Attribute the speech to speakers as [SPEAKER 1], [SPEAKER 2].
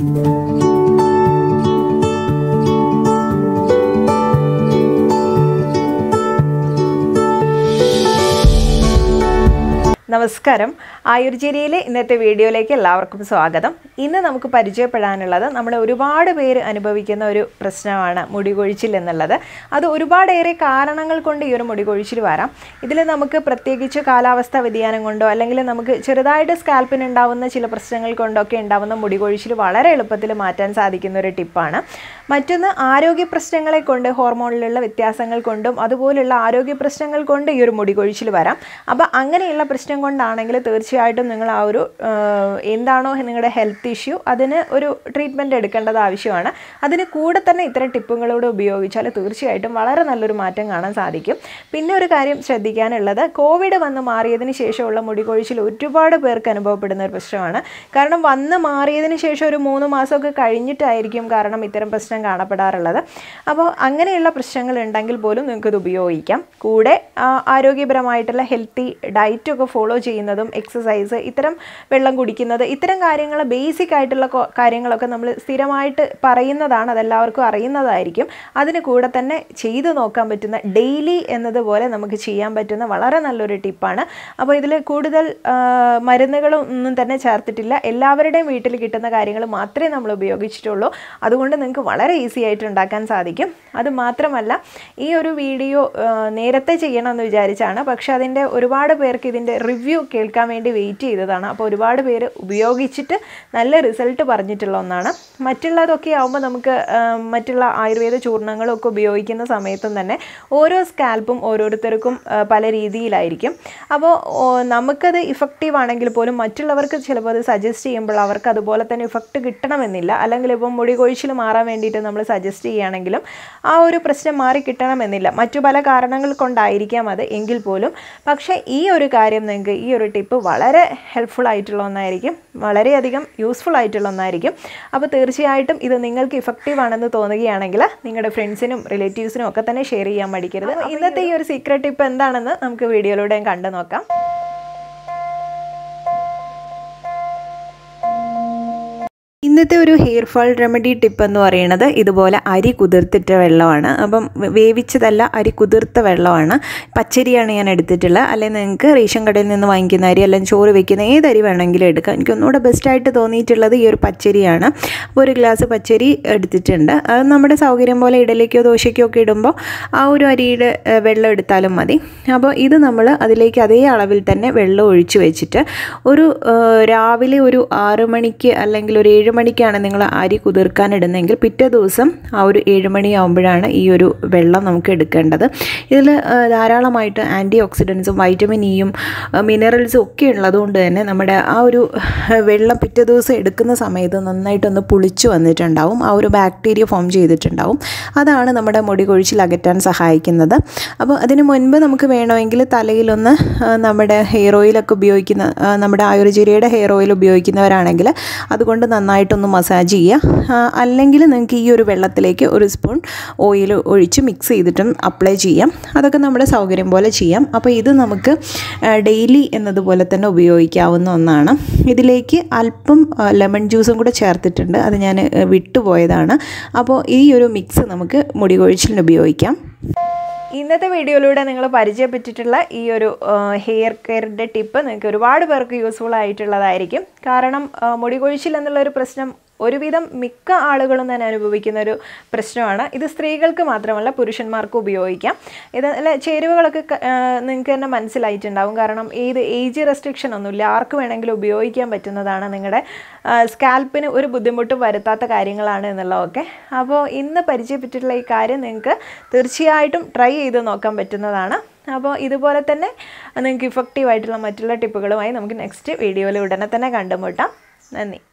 [SPEAKER 1] നമസ്കാരം ആയുർചേരിയിലെ ഇന്നത്തെ വീഡിയോയിലേക്ക് എല്ലാവർക്കും സ്വാഗതം ഇന്ന് നമുക്ക് പരിചയപ്പെടാനുള്ളത് നമ്മൾ ഒരുപാട് പേര് അനുഭവിക്കുന്ന ഒരു പ്രശ്നമാണ് മുടി കൊഴിച്ചിൽ എന്നുള്ളത് അത് ഒരുപാടേറെ കാരണങ്ങൾ കൊണ്ട് ഈ ഒരു മുടി കൊഴിച്ചിൽ വരാം ഇതിൽ നമുക്ക് പ്രത്യേകിച്ച് കാലാവസ്ഥ വ്യതിയാനം കൊണ്ടോ അല്ലെങ്കിൽ നമുക്ക് ചെറുതായിട്ട് സ്കാൽപ്പിന് ഉണ്ടാവുന്ന ചില പ്രശ്നങ്ങൾ കൊണ്ടൊക്കെ ഉണ്ടാവുന്ന മുടി കൊഴിച്ചിൽ വളരെ എളുപ്പത്തിൽ മാറ്റാൻ സാധിക്കുന്ന ഒരു ടിപ്പാണ് മറ്റൊന്ന് ആരോഗ്യ പ്രശ്നങ്ങളെ കൊണ്ട് ഹോർമോണിലുള്ള വ്യത്യാസങ്ങൾ കൊണ്ടും അതുപോലുള്ള ആരോഗ്യ പ്രശ്നങ്ങൾ കൊണ്ട് ഈ ഒരു മുടി കൊഴിച്ചിൽ വരാം അപ്പോൾ അങ്ങനെയുള്ള പ്രശ്നം കൊണ്ടാണെങ്കിൽ തീർച്ചയായിട്ടും നിങ്ങൾ ആ ഒരു ആ, എന്താണോ നിങ്ങളുടെ ഹെൽത്ത് ഇഷ്യൂ അതിന് ഒരു ട്രീറ്റ്മെൻറ്റ് എടുക്കേണ്ടത് ആവശ്യമാണ് അതിന് കൂടെ തന്നെ ഇത്തരം ടിപ്പുകളോട് ഉപയോഗിച്ചാൽ തീർച്ചയായിട്ടും വളരെ നല്ലൊരു മാറ്റം കാണാൻ സാധിക്കും പിന്നെ ഒരു കാര്യം ശ്രദ്ധിക്കാനുള്ളത് കോവിഡ് വന്ന് മാറിയതിന് ശേഷമുള്ള മുടി കൊഴിച്ചിൽ ഒരുപാട് പേർക്ക് അനുഭവപ്പെടുന്ന ഒരു പ്രശ്നമാണ് കാരണം വന്ന് മാറിയതിന് ശേഷം ഒരു മൂന്ന് മാസമൊക്കെ കഴിഞ്ഞിട്ടായിരിക്കും കാരണം ഇത്തരം പ്രശ്നം കാണപ്പെടാറുള്ളത് അപ്പോൾ അങ്ങനെയുള്ള പ്രശ്നങ്ങൾ ഉണ്ടെങ്കിൽ പോലും നിങ്ങൾക്കിത് ഉപയോഗിക്കാം കൂടെ ആ, ആരോഗ്യപരമായിട്ടുള്ള ഹെൽത്തി ഡയറ്റൊക്കെ ഫോളോ ചെയ്യുന്നതും എക്സസൈസ് ഇത്തരം വെള്ളം കുടിക്കുന്നത് ഇത്തരം കാര്യങ്ങൾ ബേസിക് ആയിട്ടുള്ള കൊ- കാര്യങ്ങളൊക്കെ നമ്മൾ സ്ഥിരമായിട്ട് പറയുന്നതാണ് അതെല്ലാവർക്കും അറിയുന്നതായിരിക്കും അതിന് കൂടെ തന്നെ ചെയ്തു നോക്കാൻ പറ്റുന്ന ഡെയിലി എന്നതുപോലെ നമുക്ക് ചെയ്യാൻ പറ്റുന്ന വളരെ നല്ലൊരു ടിപ്പാണ് അപ്പോൾ ഇതിൽ കൂടുതൽ ആ, മരുന്നുകളും ഒന്നും തന്നെ ചേർത്തിട്ടില്ല എല്ലാവരുടെയും വീട്ടിൽ കിട്ടുന്ന കാര്യങ്ങൾ മാത്രമേ നമ്മൾ ഉപയോഗിച്ചിട്ടുള്ളൂ അതുകൊണ്ട് നിങ്ങൾക്ക് വളരെ ഈസി ആയിട്ട് ഉണ്ടാക്കാൻ സാധിക്കും അത് മാത്രമല്ല ഈ ഒരു വീഡിയോ ആ, നേരത്തെ ചെയ്യണമെന്ന് വിചാരിച്ചാണ് പക്ഷേ അതിൻ്റെ ഒരുപാട് പേർക്ക് ഇതിൻ്റെ റിവ്യൂ കേൾക്കാൻ വേണ്ടി വെയിറ്റ് ചെയ്തതാണ് അപ്പോൾ ഒരുപാട് പേര് ഉപയോഗിച്ചിട്ട് നല്ല റിസൾട്ട് പറഞ്ഞിട്ടുള്ള ഒന്നാണ് മറ്റുള്ളതൊക്കെ ആകുമ്പോൾ നമുക്ക് ആ, മറ്റുള്ള ആയുർവേദ ചൂർണ്ണങ്ങളും ഒക്കെ ഉപയോഗിക്കുന്ന സമയത്തും തന്നെ ഓരോ സ്കാൽപ്പും ഓരോരുത്തർക്കും ആ, പല രീതിയിലായിരിക്കും അപ്പോൾ ഓ, നമുക്കത് ഇഫക്റ്റീവ് ആണെങ്കിൽ പോലും മറ്റുള്ളവർക്ക് ചിലപ്പോൾ അത് സജസ്റ്റ് ചെയ്യുമ്പോൾ അവർക്ക് അതുപോലെ തന്നെ ഇഫക്റ്റ് കിട്ടണമെന്നില്ല അല്ലെങ്കിൽ ഇപ്പം മുടി കൊഴിച്ചിൽ മാറാൻ വേണ്ടിയിട്ട് നമ്മൾ സജസ്റ്റ് ചെയ്യുകയാണെങ്കിലും ആ ഒരു പ്രശ്നം മാറി കിട്ടണമെന്നില്ല മറ്റു പല കാരണങ്ങൾ കൊണ്ടായിരിക്കാം അത് എങ്കിൽ പോലും പക്ഷേ ഈ ഒരു കാര്യം നിങ്ങൾക്ക് ഈ ഒരു ടിപ്പ് വളരെ ഹെൽപ്ഫുൾ ആയിട്ടുള്ള ഒന്നായിരിക്കും വളരെയധികം യൂസ്ഫുൾ ആയിട്ടുള്ള ഒന്നായിരിക്കും അപ്പോൾ തീർച്ചയായിട്ടും ഇത് നിങ്ങൾക്ക് ഇഫക്റ്റീവ് ആണെന്ന് തോന്നുകയാണെങ്കിൽ നിങ്ങളുടെ ഫ്രണ്ട്സിനും റിലേറ്റീവ്സിനും ഒക്കെ തന്നെ ഷെയർ ചെയ്യാൻ മടിക്കരുത് ഇന്നത്തെ ഈ ഒരു സീക്രട്ട് ടിപ്പ് എന്താണെന്ന് നമുക്ക് വീഡിയോയിലൂടെ കണ്ടു നോക്കാം ഇന്നത്തെ ഒരു ഹെയർ ഫാൾ റെമഡി ടിപ്പ് എന്ന് പറയുന്നത് ഇതുപോലെ അരി കുതിർത്തിട്ട വെള്ളമാണ് അപ്പം വേവിച്ചതല്ല അരി കുതിർത്ത വെള്ളമാണ് പച്ചരിയാണ് ഞാൻ എടുത്തിട്ടുള്ളത് അല്ലെങ്കിൽ നിങ്ങൾക്ക് റേഷൻ കടയിൽ നിന്ന് വാങ്ങിക്കുന്ന അരി അല്ലെങ്കിൽ ചോറ് വെക്കുന്ന ഏത് അരി വേണമെങ്കിലും എടുക്കാം എനിക്ക് ഒന്നുകൂടെ ബെസ്റ്റായിട്ട് തോന്നിയിട്ടുള്ളത് ഈ ഒരു പച്ചരിയാണ് അപ്പോൾ ഒരു ഗ്ലാസ് പച്ചരി എടുത്തിട്ടുണ്ട് അത് നമ്മുടെ സൗകര്യം പോലെ ഇഡലിക്കോ ദോശയ്ക്കോ ഒക്കെ ഇടുമ്പോൾ ആ ഒരു അരിയുടെ ഏഹ്, വെള്ളം എടുത്താലും മതി അപ്പോൾ ഇത് നമ്മൾ അതിലേക്ക് അതേ അളവിൽ തന്നെ വെള്ളം ഒഴിച്ച് വെച്ചിട്ട് ഒരു ഏഹ്, രാവിലെ ഒരു ആറ് മണിക്ക് അല്ലെങ്കിൽ ഒരു ഏഴ് മണിക്കാണ് നിങ്ങൾ അരി കുതിർക്കാൻ ഇടുന്നതെങ്കിൽ പിറ്റേ ദിവസം ആ ഒരു ഏഴ് മണിയാകുമ്പോഴാണ് ഈ ഒരു വെള്ളം നമുക്ക് എടുക്കേണ്ടത് ഇതിൽ ധാരാളമായിട്ട് ആൻറ്റി ഓക്സിഡൻസും വൈറ്റമിൻ ഇയും മിനറൽസും ഒക്കെ ഉള്ളതുകൊണ്ട് തന്നെ നമ്മുടെ ആ ഒരു വെള്ളം പിറ്റേ ദിവസം എടുക്കുന്ന സമയത്ത് നന്നായിട്ടൊന്ന് പുളിച്ചു വന്നിട്ടുണ്ടാവും ആ ഒരു ബാക്ടീരിയ ഫോം ചെയ്തിട്ടുണ്ടാവും അതാണ് നമ്മുടെ മുടി കൊഴിച്ചിൽ അകറ്റാൻ സഹായിക്കുന്നത് അപ്പോൾ അതിന് മുൻപ് നമുക്ക് വേണമെങ്കിൽ തലയിലൊന്ന് ആ, നമ്മുടെ ഹെയർ ഓയിലൊക്കെ ഉപയോഗിക്കുന്ന ആ, നമ്മുടെ ആയുർജീരയുടെ ഹെയർ ഓയിൽ ഉപയോഗിക്കുന്നവരാണെങ്കിൽ അതുകൊണ്ട് നന്നായിട്ടൊന്ന് മസാജ് ചെയ്യുക ആ, അല്ലെങ്കിൽ നിങ്ങൾക്ക് ഈ ഒരു വെള്ളത്തിലേക്ക് ഒരു സ്പൂൺ ഓയിൽ ഒഴിച്ച് മിക്സ് ചെയ്തിട്ടും അപ്ലൈ ചെയ്യാം അതൊക്കെ നമ്മുടെ സൗകര്യം പോലെ ചെയ്യാം അപ്പോൾ ഇത് നമുക്ക് ഡെയിലി എന്നതുപോലെ തന്നെ ഉപയോഗിക്കാവുന്ന ഒന്നാണ് ഇതിലേക്ക് അല്പം ലെമൺ ജ്യൂസും കൂടെ ചേർത്തിട്ടുണ്ട് അത് ഞാൻ ആ, വിട്ടുപോയതാണ് അപ്പോൾ ഈ ഒരു മിക്സ് നമുക്ക് മുടി കൊഴിച്ചിലിന് ഉപയോഗിക്കാം ഇന്നത്തെ വീഡിയോയിലൂടെ നിങ്ങൾ പരിചയപ്പെട്ടിട്ടുള്ള ഈ ഒരു ഹെയർ കെയറിൻ്റെ ടിപ്പ് നിങ്ങൾക്ക് ഒരുപാട് പേർക്ക് യൂസ്ഫുൾ ആയിട്ടുള്ളതായിരിക്കും കാരണം ആ, മുടി കൊഴിച്ചിൽ എന്നുള്ള ഒരു പ്രശ്നം ഒരുവിധം മിക്ക ആളുകളും തന്നെ അനുഭവിക്കുന്ന ഒരു പ്രശ്നമാണ് ഇത് സ്ത്രീകൾക്ക് മാത്രമല്ല പുരുഷന്മാർക്കും ഉപയോഗിക്കാം ഇതിൽ ചേരുവകളൊക്കെ ക- ആ, നിങ്ങൾക്ക് തന്നെ മനസ്സിലായിട്ടുണ്ടാവും കാരണം ഏത് ഏജ് റെസ്ട്രിക്ഷൻ ഒന്നുമില്ല ആർക്ക് വേണമെങ്കിലും ഉപയോഗിക്കാൻ പറ്റുന്നതാണ് നിങ്ങളുടെ സ്കാൽപ്പിന് ഒരു ബുദ്ധിമുട്ടും വരുത്താത്ത കാര്യങ്ങളാണ് എന്നുള്ളതൊക്കെ അപ്പോൾ ഇന്ന് പരിചയപ്പെട്ടിട്ടുള്ള ഈ കാര്യം നിങ്ങൾക്ക് തീർച്ചയായിട്ടും ട്രൈ ചെയ്ത് നോക്കാൻ പറ്റുന്നതാണ് അപ്പോൾ ഇതുപോലെ തന്നെ നിങ്ങൾക്ക് ഇഫക്റ്റീവ് ആയിട്ടുള്ള മറ്റുള്ള ടിപ്പുകളുമായി നമുക്ക് നെക്സ്റ്റ് വീഡിയോയിൽ ഉടനെ തന്നെ കണ്ടുമുട്ടാം നന്ദി